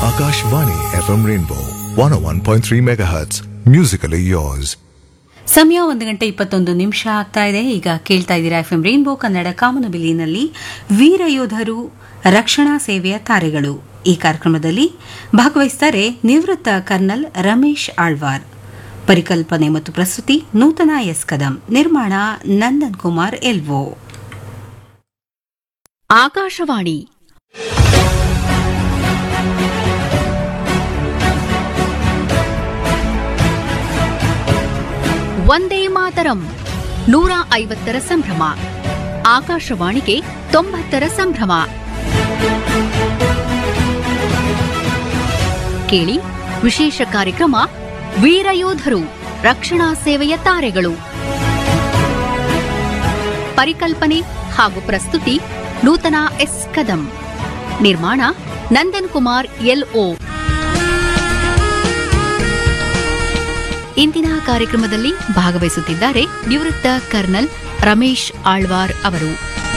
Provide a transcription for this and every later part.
Akashvani FM Rainbow 101.3 MHz. Musically yours. ಸಮಯ ಒಂದು ಗಂಟೆ ಇಪ್ಪತ್ತೊಂದು ನಿಮಿಷ ಆಗ್ತಾ ಇದೆ ಈಗ ಕೇಳ್ತಾ ಇದ್ದೀರಾ ಎಫ್ ಎಂ ರೈನ್ಬೋ ಕನ್ನಡ ಕಾಮನಬಿಲ್ಲಿನಲ್ಲಿ ವೀರ ಯೋಧರು ರಕ್ಷಣಾ ಸೇವೆಯ ತಾರೆಗಳು ಈ ಕಾರ್ಯಕ್ರಮದಲ್ಲಿ ಭಾಗವಹಿಸುತ್ತಾರೆ ನಿವೃತ್ತ ಕರ್ನಲ್ ರಮೇಶ್ ಆಳ್ವಾರ್ ಪರಿಕಲ್ಪನೆ ಮತ್ತು ಪ್ರಸ್ತುತಿ ನೂತನ ಎಸ್ ಕದಂ ನಿರ್ಮಾಣ ನಂದನ್ ಕುಮಾರ್ ಎಲ್ವೋ ಆಕಾಶವಾಣಿ ವಂದೇ ಮಾತರಂ ನೂರ ಐವತ್ತರ ಸಂಭ್ರಮ ಆಕಾಶವಾಣಿಗೆ ತೊಂಬತ್ತರ ಸಂಭ್ರಮ ಕೇಳಿ ವಿಶೇಷ ಕಾರ್ಯಕ್ರಮ ವೀರಯೋಧರು ರಕ್ಷಣಾ ಸೇವೆಯ ತಾರೆಗಳು ಪರಿಕಲ್ಪನೆ ಹಾಗೂ ಪ್ರಸ್ತುತಿ ನೂತನ ಎಸ್ ಕದಂ ನಿರ್ಮಾಣ ನಂದನ್ ಕುಮಾರ್ ಎಲ್ಒ ಇಂದಿನ ಕಾರ್ಯಕ್ರಮದಲ್ಲಿ ಭಾಗವಹಿಸುತ್ತಿದ್ದಾರೆ ನಿವೃತ್ತ ಕರ್ನಲ್ ರಮೇಶ್ ಆಳ್ವಾರ್ ಅವರು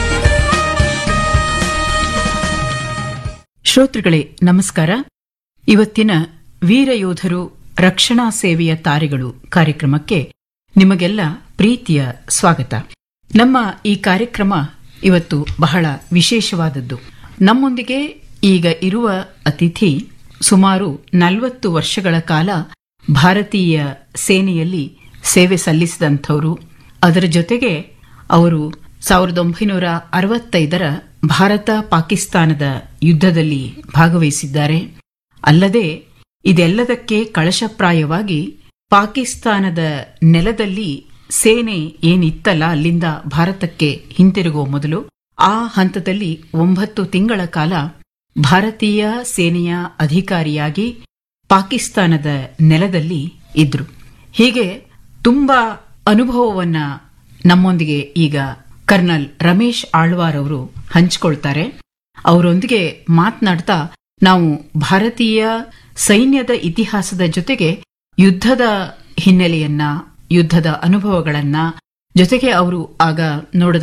ಶ್ರೋತೃಗಳೇ ನಮಸ್ಕಾರ ಇವತ್ತಿನ ವೀರಯೋಧರು ರಕ್ಷಣಾ ಸೇವೆಯ ತಾರೆಗಳು ಕಾರ್ಯಕ್ರಮಕ್ಕೆ ನಿಮಗೆಲ್ಲ ಪ್ರೀತಿಯ ಸ್ವಾಗತ ನಮ್ಮ ಈ ಕಾರ್ಯಕ್ರಮ ಇವತ್ತು ಬಹಳ ವಿಶೇಷವಾದದ್ದು ನಮ್ಮೊಂದಿಗೆ ಈಗ ಇರುವ ಅತಿಥಿ ಸುಮಾರು ನಲವತ್ತು ವರ್ಷಗಳ ಕಾಲ ಭಾರತೀಯ ಸೇನೆಯಲ್ಲಿ ಸೇವೆ ಸಲ್ಲಿಸಿದಂಥವರು ಅದರ ಜೊತೆಗೆ ಅವರು ಸಾವಿರದ ಒಂಬೈನೂರ ಅರವತ್ತೈದರ ಭಾರತ ಪಾಕಿಸ್ತಾನದ ಯುದ್ಧದಲ್ಲಿ ಭಾಗವಹಿಸಿದ್ದಾರೆ ಅಲ್ಲದೆ ಇದೆಲ್ಲದಕ್ಕೆ ಕಳಶಪ್ರಾಯವಾಗಿ ಪಾಕಿಸ್ತಾನದ ನೆಲದಲ್ಲಿ ಸೇನೆ ಏನಿತ್ತಲ್ಲ ಅಲ್ಲಿಂದ ಭಾರತಕ್ಕೆ ಹಿಂತಿರುಗುವ ಮೊದಲು ಆ ಹಂತದಲ್ಲಿ ಒಂಬತ್ತು ತಿಂಗಳ ಕಾಲ ಭಾರತೀಯ ಸೇನೆಯ ಅಧಿಕಾರಿಯಾಗಿ ಪಾಕಿಸ್ತಾನದ ನೆಲದಲ್ಲಿ ಇದ್ರು ಹೀಗೆ ತುಂಬಾ ಅನುಭವವನ್ನ ನಮ್ಮೊಂದಿಗೆ ಈಗ ಕರ್ನಲ್ ರಮೇಶ್ ಆಳ್ವಾರ್ ಅವರು ಹಂಚಿಕೊಳ್ತಾರೆ ಅವರೊಂದಿಗೆ ಮಾತನಾಡ್ತಾ ನಾವು ಭಾರತೀಯ ಸೈನ್ಯದ ಇತಿಹಾಸದ ಜೊತೆಗೆ ಯುದ್ಧದ ಹಿನ್ನೆಲೆಯನ್ನ ಯುದ್ಧದ ಅನುಭವಗಳನ್ನ ಜೊತೆಗೆ ಅವರು ಆಗ ನೋಡಿದ